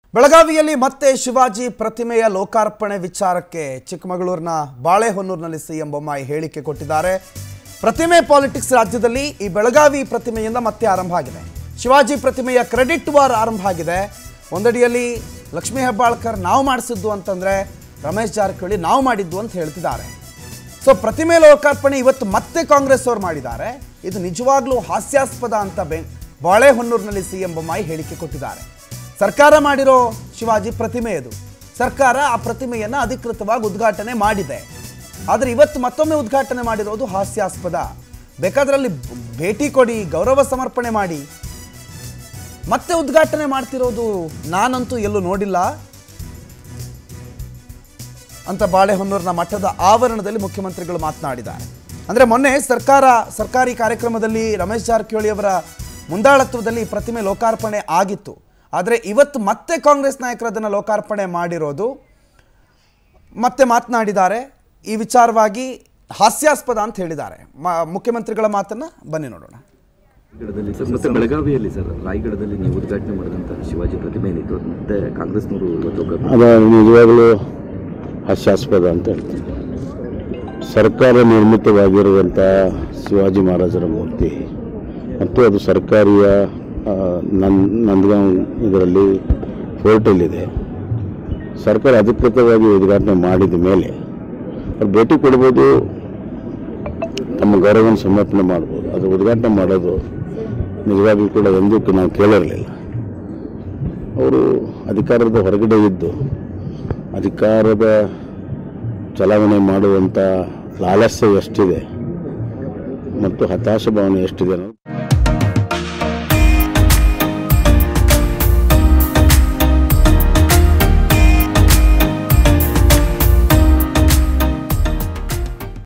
ಬೆಳಗಾವಿಯಲ್ಲಿ ಮತ್ತೆ ಶಿವಾಜಿ ಪ್ರತಿಮೆಯ ಲೋಕಾರ್ಪಣೆ ವಿಚಾರಕ್ಕೆ ಚಿಕ್ಕಮಗಳೂರಿನ ಬಾಳೆಹೊನ್ನೂರಿನಲ್ಲಿ ಸಿಎಂ ಬೊಮ್ಮಾಯಿ ಹೇಳಿಕೆ ಕೊಟ್ಟಿದ್ದಾರೆ ಪ್ರತಿಮೆ ಪಾಲಿಟಿಕ್ಸ್ ರಾಜ್ಯದಲ್ಲಿ ಈ ಬೆಳಗಾವಿ ಪ್ರತಿಮೆಯಿಂದ ಮತ್ತೆ ಆರಂಭ ಆಗಿದೆ ಶಿವಾಜಿ ಪ್ರತಿಮೆಯ ಕ್ರೆಡಿಟ್ ವಾರ್ ಆರಂಭ ಆಗಿದೆ ಒಂದಡಿಯಲ್ಲಿ ಲಕ್ಷ್ಮೀ ಹೆಬ್ಬಾಳ್ಕರ್ ನಾವು ಮಾಡಿಸಿದ್ದು ಅಂತಂದ್ರೆ ರಮೇಶ್ ಜಾರಕಿಹೊಳಿ ನಾವು ಮಾಡಿದ್ದು ಅಂತ ಹೇಳ್ತಿದ್ದಾರೆ ಸೊ ಪ್ರತಿಮೆ ಲೋಕಾರ್ಪಣೆ ಇವತ್ತು ಮತ್ತೆ ಕಾಂಗ್ರೆಸ್ ಅವರು ಮಾಡಿದ್ದಾರೆ ಇದು ನಿಜವಾಗ್ಲೂ ಹಾಸ್ಯಾಸ್ಪದ ಅಂತ ಬೆ ಬಾಳೆಹೊನ್ನೂರಿನಲ್ಲಿ ಸಿಎಂ ಬೊಮ್ಮಾಯಿ ಹೇಳಿಕೆ ಕೊಟ್ಟಿದ್ದಾರೆ ಸರ್ಕಾರ ಮಾಡಿರೋ ಶಿವಾಜಿ ಪ್ರತಿಮೆ ಇದು ಸರ್ಕಾರ ಆ ಪ್ರತಿಮೆಯನ್ನು ಅಧಿಕೃತವಾಗಿ ಉದ್ಘಾಟನೆ ಮಾಡಿದೆ ಆದರೆ ಇವತ್ತು ಮತ್ತೊಮ್ಮೆ ಉದ್ಘಾಟನೆ ಮಾಡಿರೋದು ಹಾಸ್ಯಾಸ್ಪದ ಬೇಕಾದ್ರಲ್ಲಿ ಭೇಟಿ ಕೊಡಿ ಗೌರವ ಸಮರ್ಪಣೆ ಮಾಡಿ ಮತ್ತೆ ಉದ್ಘಾಟನೆ ಮಾಡ್ತಿರೋದು ನಾನಂತೂ ಎಲ್ಲೂ ನೋಡಿಲ್ಲ ಅಂತ ಬಾಳೆಹೊನ್ನೂರಿನ ಮಠದ ಆವರಣದಲ್ಲಿ ಮುಖ್ಯಮಂತ್ರಿಗಳು ಮಾತನಾಡಿದ್ದಾರೆ ಅಂದರೆ ಮೊನ್ನೆ ಸರ್ಕಾರ ಸರ್ಕಾರಿ ಕಾರ್ಯಕ್ರಮದಲ್ಲಿ ರಮೇಶ್ ಜಾರಕಿಹೊಳಿ ಅವರ ಮುಂದಾಳತ್ವದಲ್ಲಿ ಈ ಪ್ರತಿಮೆ ಲೋಕಾರ್ಪಣೆ ಆಗಿತ್ತು ಆದರೆ ಇವತ್ತು ಮತ್ತೆ ಕಾಂಗ್ರೆಸ್ ನಾಯಕರು ಅದನ್ನು ಲೋಕಾರ್ಪಣೆ ಮಾಡಿರೋದು ಮತ್ತೆ ಮಾತನಾಡಿದ್ದಾರೆ ಈ ವಿಚಾರವಾಗಿ ಹಾಸ್ಯಾಸ್ಪದ ಅಂತ ಹೇಳಿದ್ದಾರೆ ಮ- ಮುಖ್ಯಮಂತ್ರಿಗಳ ಮಾತನ್ನ ಬನ್ನಿ ನೋಡೋಣ ರಾಯಗಢದಲ್ಲಿ ಸರ್ ಮತ್ತೆ ಬೆಳಗಾವಿಯಲ್ಲಿ ಸರ್ ರಾಯಗಢದಲ್ಲಿ ನೀವು ಉದ್ಘಾಟನೆ ಮಾಡಿದಂಥ ಶಿವಾಜಿ ಪ್ರತಿಮೆ ಏನಿತ್ತು ಅದು ಮತ್ತೆ ಕಾಂಗ್ರೆಸ್ನವರು ಇವತ್ತು ಒಗ್ಗಟ್ಟು ಅದು ನಿಜವಾಗಲೂ ಹಾಸ್ಯಾಸ್ಪದ ಅಂತ ಹೇಳ್ತೀನಿ ಸರ್ಕಾರ ನಿರ್ಮಿತವಾಗಿರುವಂಥ ಶಿವಾಜಿ ಮಹಾರಾಜರ ಮೂರ್ತಿ ಮತ್ತು ಅದು ಸರ್ಕಾರಿಯ ಆ, ನನ್ ನಂದಗಾಂವ್ ಇದರಲ್ಲಿ ಫೋರ್ಟಲ್ಲಿದೆ ಸರ್ಕಾರ ಅಧಿಕೃತವಾಗಿ ಉದ್ಘಾಟನೆ ಮಾಡಿದ ಮೇಲೆ ಅವ್ರು ಭೇಟಿ ಕೊಡ್ಬೋದು ತಮ್ಮ ಗೌರವವನ್ನು ಸಮರ್ಪಣೆ ಮಾಡ್ಬೋದು ಅದು ಉದ್ಘಾಟನೆ ಮಾಡೋದು ನಿಜವಾಗಿಯೂ ಕೂಡ ಎಂದೂ ನಾವು ಕೇಳಿರಲಿಲ್ಲ ಅವರು ಅಧಿಕಾರದ ಹೊರಗಡೆ ಇದ್ದು ಅಧಿಕಾರದ ಚಲಾವಣೆ ಮಾಡುವಂಥ ಲಾಲಸ್ಯ ಎಷ್ಟಿದೆ ಮತ್ತು ಹತಾಶ ಭಾವನೆ ಎಷ್ಟಿದೆ ಅನ್ನೋದು